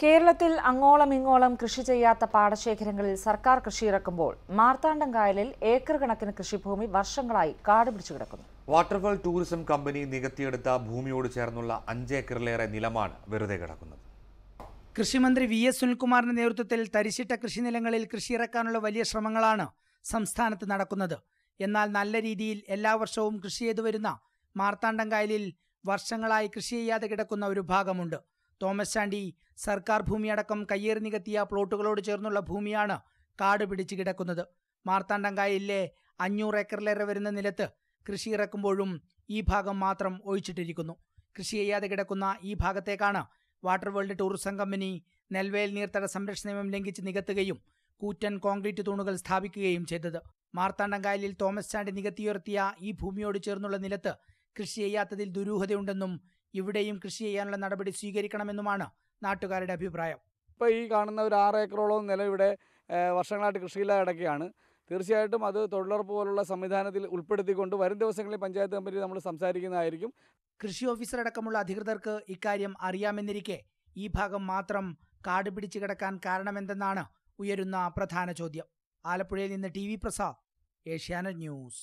കേരളത്തിൽ അങ്ങോളം ഇങ്ങോളം കൃഷി ചെയ്യാത്ത പാടശേഖരങ്ങളിൽ സർക്കാർ കൃഷി ഇറക്കുമ്പോൾ മാർത്താണ്ഡം കായലിൽ ഏക്കർ കണക്കിന് കൃഷിഭൂമി വർഷങ്ങളായി കാട് പിടിച്ചു കിടക്കുന്നു വാട്ടർഫാൾ ടൂറിസം കമ്പനി നികത്തിയെടുത്ത ഭൂമിയോട് ചേർന്നുള്ള അഞ്ചേക്കറിലേറെ നിലമാണ് വെറുതെ കിടക്കുന്നത് കൃഷിമന്ത്രി വി എസ് സുനിൽകുമാറിന്റെ നേതൃത്വത്തിൽ തരിശിട്ട കൃഷിനിലങ്ങളിൽ കൃഷി ഇറക്കാനുള്ള വലിയ ശ്രമങ്ങളാണ് സംസ്ഥാനത്ത് നടക്കുന്നത് എന്നാൽ നല്ല രീതിയിൽ എല്ലാ വർഷവും കൃഷി ചെയ്തു വരുന്ന മാർത്താണ്ഡം കായലിൽ വർഷങ്ങളായി കൃഷി ചെയ്യാതെ കിടക്കുന്ന ഒരു ഭാഗമുണ്ട് തോമസ് ചാണ്ടി സർക്കാർ ഭൂമിയടക്കം കയ്യേറി നികത്തിയ പ്ലോട്ടുകളോട് ചേർന്നുള്ള ഭൂമിയാണ് കാട് പിടിച്ച് കിടക്കുന്നത് മാർത്താണ്ഡം കായലിലെ അഞ്ഞൂറ് ഏക്കറിലേറെ വരുന്ന നിലത്ത് കൃഷി ഇറക്കുമ്പോഴും ഈ ഭാഗം മാത്രം ഒഴിച്ചിട്ടിരിക്കുന്നു കൃഷി ചെയ്യാതെ കിടക്കുന്ന ഈ ഭാഗത്തേക്കാണ് വാട്ടർ വേൾഡ് ടൂറിസം കമ്പനി നെൽവേൽ നീർത്തട സംരക്ഷണ നിയമം ലംഘിച്ച് നികത്തുകയും കൂറ്റൻ കോൺക്രീറ്റ് തൂണുകൾ സ്ഥാപിക്കുകയും ചെയ്തത് മാർത്താണ്ഡം കായലിൽ തോമസ് ചാണ്ടി നികത്തിയുയർത്തിയ ഈ ഭൂമിയോട് ചേർന്നുള്ള നിലത്ത് കൃഷി ചെയ്യാത്തതിൽ ദുരൂഹതയുണ്ടെന്നും ഇവിടെയും കൃഷി ചെയ്യാനുള്ള നടപടി സ്വീകരിക്കണമെന്നുമാണ് നാട്ടുകാരുടെ അഭിപ്രായം ഇപ്പോൾ ഈ കാണുന്ന ഒരു ആറ് ഏക്കറോളം നിലം ഇവിടെ ഏഹ്, വർഷങ്ങളായിട്ട് കൃഷിയില്ലാതെ കിടക്കുകയാണ് തീർച്ചയായിട്ടും അത് തൊഴിലുറപ്പ് പോലുള്ള സംവിധാനത്തിൽ ഉൾപ്പെടുത്തിക്കൊണ്ട് വരും ദിവസങ്ങളിൽ പഞ്ചായത്ത് കമ്മിറ്റി നമ്മൾ സംസാരിക്കുന്നതായിരിക്കും കൃഷി ഓഫീസർ അടക്കമുള്ള അധികൃതർക്ക് ഇക്കാര്യം അറിയാമെന്നിരിക്കെ ഈ ഭാഗം മാത്രം കാട് പിടിച്ചു കിടക്കാൻ കാരണമെന്തെന്നാണ് ഉയരുന്ന പ്രധാന ചോദ്യം ആലപ്പുഴയിൽ നിന്ന് T V Prasad Asianet news